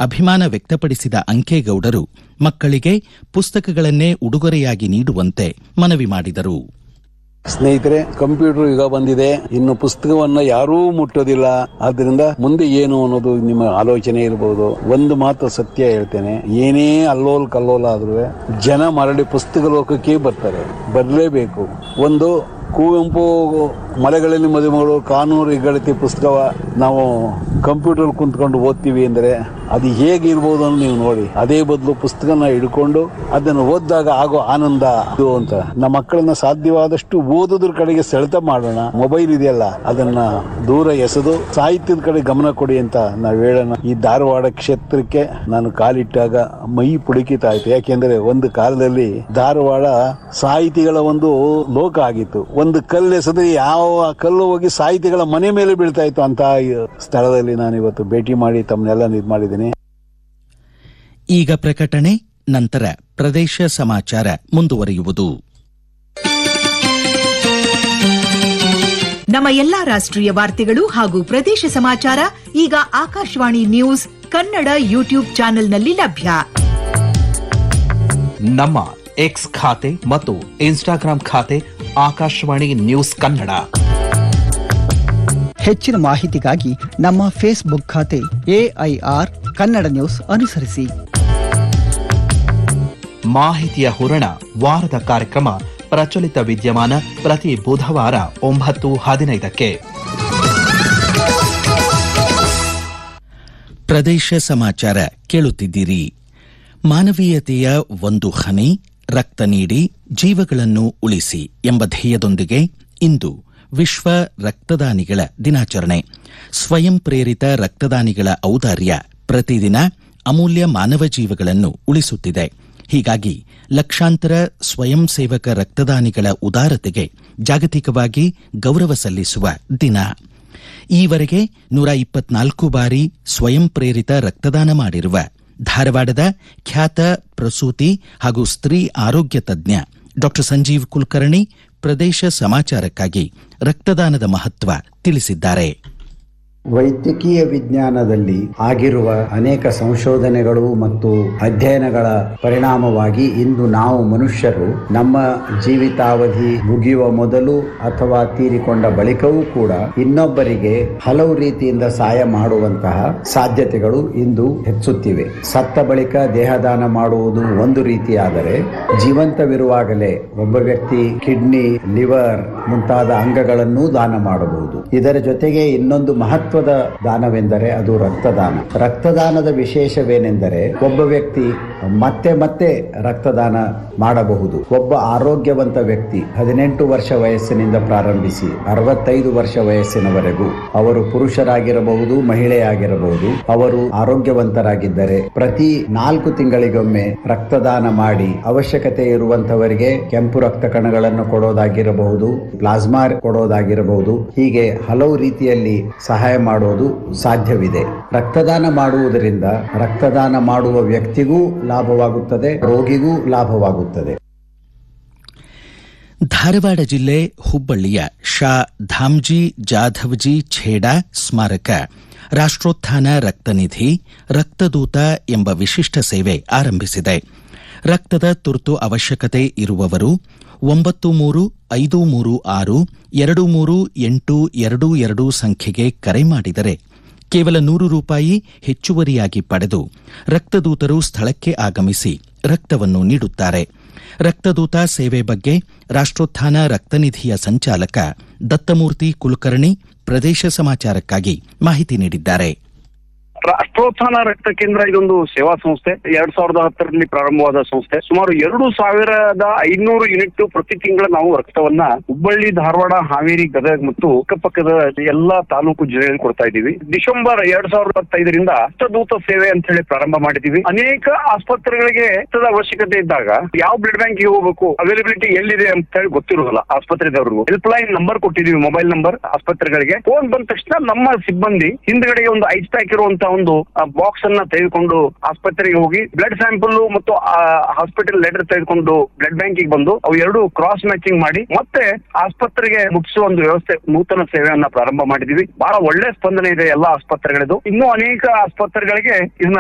ಅಭಿಮಾನ ವ್ಯಕ್ತಪಡಿಸಿದ ಅಂಕೇಗೌಡರು ಮಕ್ಕಳಿಗೆ ಪುಸ್ತಕಗಳನ್ನೇ ಉಡುಗೊರೆಯಾಗಿ ನೀಡುವಂತೆ ಮನವಿ ಮಾಡಿದರು ಸ್ನೇಹಿತರೆ ಕಂಪ್ಯೂಟರ್ ಯುಗ ಬಂದಿದೆ ಇನ್ನು ಪುಸ್ತಕವನ್ನ ಯಾರೂ ಮುಟ್ಟೋದಿಲ್ಲ ಆದ್ರಿಂದ ಮುಂದೆ ಏನು ಅನ್ನೋದು ನಿಮ್ಮ ಆಲೋಚನೆ ಇರಬಹುದು ಒಂದು ಮಾತು ಸತ್ಯ ಹೇಳ್ತೇನೆ ಏನೇ ಅಲ್ಲೋಲ್ ಕಲ್ಲೋಲ ಆದ್ರೂ ಜನ ಮರಳಿ ಪುಸ್ತಕ ಲೋಕಕ್ಕೆ ಬರ್ತಾರೆ ಬರಲೇಬೇಕು ಒಂದು ಕುವೆಂಪು ಮಲೆಗಳಲ್ಲಿ ಮದುಮಗಳು ಕಾನೂರು ಹೆಗ್ಗಳಿಕೆ ಪುಸ್ತಕವ ನಾವು ಕಂಪ್ಯೂಟರ್ ಕುಂತ್ಕೊಂಡು ಓದ್ತೀವಿ ಅಂದ್ರೆ ಅದು ಹೇಗಿರ್ಬೋದು ಅಂತ ನೀವು ನೋಡಿ ಅದೇ ಬದಲು ಪುಸ್ತಕನ ಹಿಡ್ಕೊಂಡು ಅದನ್ನು ಓದಿದಾಗ ಆಗೋ ಆನಂದ ಇದು ಅಂತ ನಮ್ಮ ಮಕ್ಕಳನ್ನ ಸಾಧ್ಯವಾದಷ್ಟು ಓದೋದ್ರ ಕಡೆಗೆ ಸೆಳೆತ ಮಾಡೋಣ ಮೊಬೈಲ್ ಇದೆಯಲ್ಲ ಅದನ್ನ ದೂರ ಎಸೆದು ಸಾಹಿತ್ಯದ ಕಡೆ ಗಮನ ಕೊಡಿ ಅಂತ ನಾವು ಹೇಳೋಣ ಈ ಧಾರವಾಡ ಕ್ಷೇತ್ರಕ್ಕೆ ನಾನು ಕಾಲಿಟ್ಟಾಗ ಮೈ ಪುಡುಕಿತಾ ಇತ್ತು ಯಾಕೆಂದ್ರೆ ಒಂದು ಕಾಲದಲ್ಲಿ ಧಾರವಾಡ ಸಾಹಿತಿಗಳ ಒಂದು ಲೋಕ ಆಗಿತ್ತು ಒಂದು ಕಲ್ಲು ಎಸೆದ್ರೆ ಯಾವ ಕಲ್ಲು ಹೋಗಿ ಸಾಹಿತಿಗಳ ಮನೆ ಮೇಲೆ ಬೀಳ್ತಾ ಇತ್ತು ಅಂತ ಸ್ಥಳದಲ್ಲಿ ನಾನು ಇವತ್ತು ಭೇಟಿ ಮಾಡಿ ತಮ್ಮನ್ನೆಲ್ಲ ಇದು ಮಾಡಿದ್ದೀನಿ ಈಗ ಪ್ರಕಟಣೆ ನಂತರ ಪ್ರದೇಶ ಸಮಾಚಾರ ಮುಂದುವರಿಯುವುದು ನಮ್ಮ ಎಲ್ಲಾ ರಾಷ್ಟ್ರೀಯ ವಾರ್ತೆಗಳು ಹಾಗೂ ಪ್ರದೇಶ ಸಮಾಚಾರ ಈಗ ಆಕಾಶವಾಣಿ ನ್ಯೂಸ್ ಕನ್ನಡ ಯೂಟ್ಯೂಬ್ ಚಾನೆಲ್ನಲ್ಲಿ ಲಭ್ಯ ನಮ್ಮ ಎಕ್ಸ್ ಖಾತೆ ಮತ್ತು ಇನ್ಸ್ಟಾಗ್ರಾಂ ಖಾತೆ ಆಕಾಶವಾಣಿ ನ್ಯೂಸ್ ಕನ್ನಡ ಹೆಚ್ಚಿನ ಮಾಹಿತಿಗಾಗಿ ನಮ್ಮ ಫೇಸ್ಬುಕ್ ಖಾತೆ ಎಐಆರ್ ಕನ್ನಡ ನ್ಯೂಸ್ ಅನುಸರಿಸಿ ಮಾಹಿತಿಯ ಹೂರಣ ವಾರದ ಕಾರ್ಯಕ್ರಮ ಪ್ರಚಲಿತ ವಿದ್ಯಮಾನ ಪ್ರತಿ ಬುಧವಾರ ಒಂಬತ್ತು ಹದಿನೈದಕ್ಕೆ ಪ್ರದೇಶ ಸಮಾಚಾರ ಕೇಳುತ್ತಿದ್ದೀರಿ ಮಾನವೀಯತೆಯ ಒಂದು ಹನಿ ರಕ್ತ ನೀಡಿ ಜೀವಗಳನ್ನು ಉಳಿಸಿ ಎಂಬ ಧ್ಯೇಯದೊಂದಿಗೆ ಇಂದು ವಿಶ್ವ ರಕ್ತದಾನಿಗಳ ದಿನಾಚರಣೆ ಸ್ವಯಂ ಪ್ರೇರಿತ ರಕ್ತದಾನಿಗಳ ಔದಾರ್ಯ ಪ್ರತಿದಿನ ಅಮೂಲ್ಯ ಮಾನವ ಜೀವಗಳನ್ನು ಉಳಿಸುತ್ತಿದೆ ಹೀಗಾಗಿ ಲಕ್ಷಾಂತರ ಸ್ವಯಂ ಸೇವಕ ರಕ್ತದಾನಿಗಳ ಉದಾರತೆಗೆ ಜಾಗತಿಕವಾಗಿ ಗೌರವ ಸಲ್ಲಿಸುವ ದಿನ ಈವರೆಗೆ ನೂರ ಇಪ್ಪತ್ನಾಲ್ಕು ಬಾರಿ ಸ್ವಯಂ ಪ್ರೇರಿತ ರಕ್ತದಾನ ಮಾಡಿರುವ ಧಾರವಾಡದ ಖ್ಯಾತ ಪ್ರಸೂತಿ ಹಾಗೂ ಸ್ತ್ರೀ ಆರೋಗ್ಯ ತಜ್ಞ ಡಾ ಸಂಜೀವ್ ಕುಲಕರ್ಣಿ ಪ್ರದೇಶ ಸಮಾಚಾರಕ್ಕಾಗಿ ರಕ್ತದಾನದ ಮಹತ್ವ ತಿಳಿಸಿದ್ದಾರೆ ವೈದ್ಯಕೀಯ ವಿಜ್ಞಾನದಲ್ಲಿ ಆಗಿರುವ ಅನೇಕ ಸಂಶೋಧನೆಗಳು ಮತ್ತು ಅಧ್ಯಯನಗಳ ಪರಿಣಾಮವಾಗಿ ಇಂದು ನಾವು ಮನುಷ್ಯರು ನಮ್ಮ ಜೀವಿತಾವಧಿ ಮುಗಿಯುವ ಮೊದಲು ಅಥವಾ ತೀರಿಕೊಂಡ ಬಳಿಕವೂ ಕೂಡ ಇನ್ನೊಬ್ಬರಿಗೆ ಹಲವು ರೀತಿಯಿಂದ ಸಹಾಯ ಮಾಡುವಂತಹ ಸಾಧ್ಯತೆಗಳು ಇಂದು ಹೆಚ್ಚುತ್ತಿವೆ ಸತ್ತ ಬಳಿಕ ದೇಹದಾನ ಮಾಡುವುದು ಒಂದು ರೀತಿಯಾದರೆ ಜೀವಂತವಿರುವಾಗಲೇ ಒಬ್ಬ ವ್ಯಕ್ತಿ ಕಿಡ್ನಿ ಲಿವರ್ ಮುಂತಾದ ಅಂಗಗಳನ್ನೂ ದಾನ ಮಾಡಬಹುದು ಇದರ ಜೊತೆಗೆ ಇನ್ನೊಂದು ಮಹತ್ವದ ದಾನವೆಂದರೆ ಅದು ರಕ್ತದಾನ ರಕ್ತದಾನದ ವಿಶೇಷವೇನೆಂದರೆ ಒಬ್ಬ ವ್ಯಕ್ತಿ ಮತ್ತೆ ಮತ್ತೆ ರಕ್ತದಾನ ಮಾಡಬಹುದು ಒಬ್ಬ ಆರೋಗ್ಯವಂತ ವ್ಯಕ್ತಿ ಹದಿನೆಂಟು ವರ್ಷ ವಯಸ್ಸಿನಿಂದ ಪ್ರಾರಂಭಿಸಿ ಅರವತ್ತೈದು ವರ್ಷ ವಯಸ್ಸಿನವರೆಗೂ ಅವರು ಪುರುಷರಾಗಿರಬಹುದು ಮಹಿಳೆಯಾಗಿರಬಹುದು ಅವರು ಆರೋಗ್ಯವಂತರಾಗಿದ್ದರೆ ಪ್ರತಿ ನಾಲ್ಕು ತಿಂಗಳಿಗೊಮ್ಮೆ ರಕ್ತದಾನ ಮಾಡಿ ಅವಶ್ಯಕತೆ ಇರುವಂತವರಿಗೆ ಕೆಂಪು ರಕ್ತ ಕಣಗಳನ್ನು ಕೊಡೋದಾಗಿರಬಹುದು ಪ್ಲಾಸ್ಮಾ ಕೊಡೋದಾಗಿರಬಹುದು ಹೀಗೆ ಹಲವು ರೀತಿಯಲ್ಲಿ ಸಹಾಯ ಮಾಡೋದು ಸಾಧ್ಯವಿದೆ ರಕ್ತದಾನ ಮಾಡುವುದರಿಂದ ರಕ್ತದಾನ ಮಾಡುವ ವ್ಯಕ್ತಿಗೂ ಲಾಭವಾಗುತ್ತದೆ ರೋಗಿಗೂ ಲಾಭವಾಗುತ್ತದೆ ಧಾರವಾಡ ಜಿಲ್ಲೆ ಹುಬ್ಬಳ್ಳಿಯ ಶಾ ಧಾಮ್ಜಿ ಜಾಧವ್ಜಿ ಛೇಡಾ ಸ್ಮಾರಕ ರಾಷ್ಟ್ರೋತ್ಥಾನ ರಕ್ತನಿಧಿ ರಕ್ತದೂತ ಎಂಬ ವಿಶಿಷ್ಟ ಸೇವೆ ಆರಂಭಿಸಿದೆ ರಕ್ತದ ತುರ್ತು ಅವಶ್ಯಕತೆ ಇರುವವರು ಒಂಬತ್ತು ಮೂರು ಐದು ಮೂರು ಆರು ಎರಡು ಮೂರು ಎಂಟು ಎರಡು ಎರಡು ಸಂಖ್ಯೆಗೆ ಕರೆ ಮಾಡಿದರೆ ಕೇವಲ ನೂರು ರೂಪಾಯಿ ಹೆಚ್ಚುವರಿಯಾಗಿ ಪಡೆದು ರಕ್ತದೂತರು ಸ್ಥಳಕ್ಕೆ ಆಗಮಿಸಿ ರಕ್ತವನ್ನು ನೀಡುತ್ತಾರೆ ರಕ್ತದೂತ ಸೇವೆ ಬಗ್ಗೆ ರಾಷ್ಟ್ರೋತ್ಥಾನ ರಕ್ತನಿಧಿಯ ಸಂಚಾಲಕ ದತ್ತಮೂರ್ತಿ ಕುಲಕರ್ಣಿ ಪ್ರದೇಶ ಸಮಾಚಾರಕ್ಕಾಗಿ ಮಾಹಿತಿ ನೀಡಿದ್ದಾರೆ ರಾಷ್ಟ್ರೋತ್ಥಾನ ರಕ್ತ ಕೇಂದ್ರ ಇದೊಂದು ಸೇವಾ ಸಂಸ್ಥೆ ಎರಡ್ ಸಾವಿರದ ಹತ್ತರಲ್ಲಿ ಪ್ರಾರಂಭವಾದ ಸಂಸ್ಥೆ ಸುಮಾರು ಎರಡು ಸಾವಿರದ ಐನೂರು ಯೂನಿಟ್ ಪ್ರತಿ ತಿಂಗಳ ನಾವು ರಕ್ತವನ್ನ ಹುಬ್ಬಳ್ಳಿ ಧಾರವಾಡ ಹಾವೇರಿ ಗದಗ ಮತ್ತು ಅಕ್ಕಪಕ್ಕದ ಎಲ್ಲಾ ತಾಲೂಕು ಜಿಲ್ಲೆಯಲ್ಲಿ ಕೊಡ್ತಾ ಇದ್ದೀವಿ ಡಿಸೆಂಬರ್ ಎರಡ್ ಸಾವಿರದ ಇಪ್ಪತ್ತೈದರಿಂದ ರಕ್ತದೂತ ಸೇವೆ ಅಂತ ಹೇಳಿ ಪ್ರಾರಂಭ ಮಾಡಿದೀವಿ ಅನೇಕ ಆಸ್ಪತ್ರೆಗಳಿಗೆ ರಕ್ತದ ಅವಶ್ಯಕತೆ ಇದ್ದಾಗ ಯಾವ ಬ್ಲಡ್ ಬ್ಯಾಂಕ್ ಹೋಗಬೇಕು ಅವೈಲಬಿಲಿಟಿ ಎಲ್ಲಿದೆ ಅಂತ ಹೇಳಿ ಗೊತ್ತಿರೋದಿಲ್ಲ ಆಸ್ಪತ್ರೆದವ್ರಿಗೂ ಹೆಲ್ಪ್ ಲೈನ್ ನಂಬರ್ ಕೊಟ್ಟಿದೀವಿ ಮೊಬೈಲ್ ನಂಬರ್ ಆಸ್ಪತ್ರೆಗಳಿಗೆ ಫೋನ್ ಬಂದ ತಕ್ಷಣ ನಮ್ಮ ಸಿಬ್ಬಂದಿ ಹಿಂದ್ಗಡೆಗೆ ಒಂದು ಐಸ್ ಪ್ಯಾಕ್ ಇರುವಂತ ಒಂದು ಬಾಕ್ಸ್ ಅನ್ನ ತೆಗೆದುಕೊಂಡು ಆಸ್ಪತ್ರೆಗೆ ಹೋಗಿ ಬ್ಲಡ್ ಸ್ಯಾಂಪಲ್ ಮತ್ತು ಹಾಸ್ಪಿಟಲ್ ಲೆಟರ್ ತೆಗೆದುಕೊಂಡು ಬ್ಲಡ್ ಬ್ಯಾಂಕಿಗೆ ಬಂದು ಅವು ಎರಡು ಕ್ರಾಸ್ ಮ್ಯಾಚಿಂಗ್ ಮಾಡಿ ಮತ್ತೆ ಆಸ್ಪತ್ರೆಗೆ ಮುಗಿಸುವ ಒಂದು ವ್ಯವಸ್ಥೆ ನೂತನ ಸೇವೆಯನ್ನ ಪ್ರಾರಂಭ ಮಾಡಿದೀವಿ ಬಹಳ ಒಳ್ಳೆ ಸ್ಪಂದನೆ ಇದೆ ಎಲ್ಲಾ ಆಸ್ಪತ್ರೆಗಳದು ಇನ್ನೂ ಅನೇಕ ಆಸ್ಪತ್ರೆಗಳಿಗೆ ಇದನ್ನ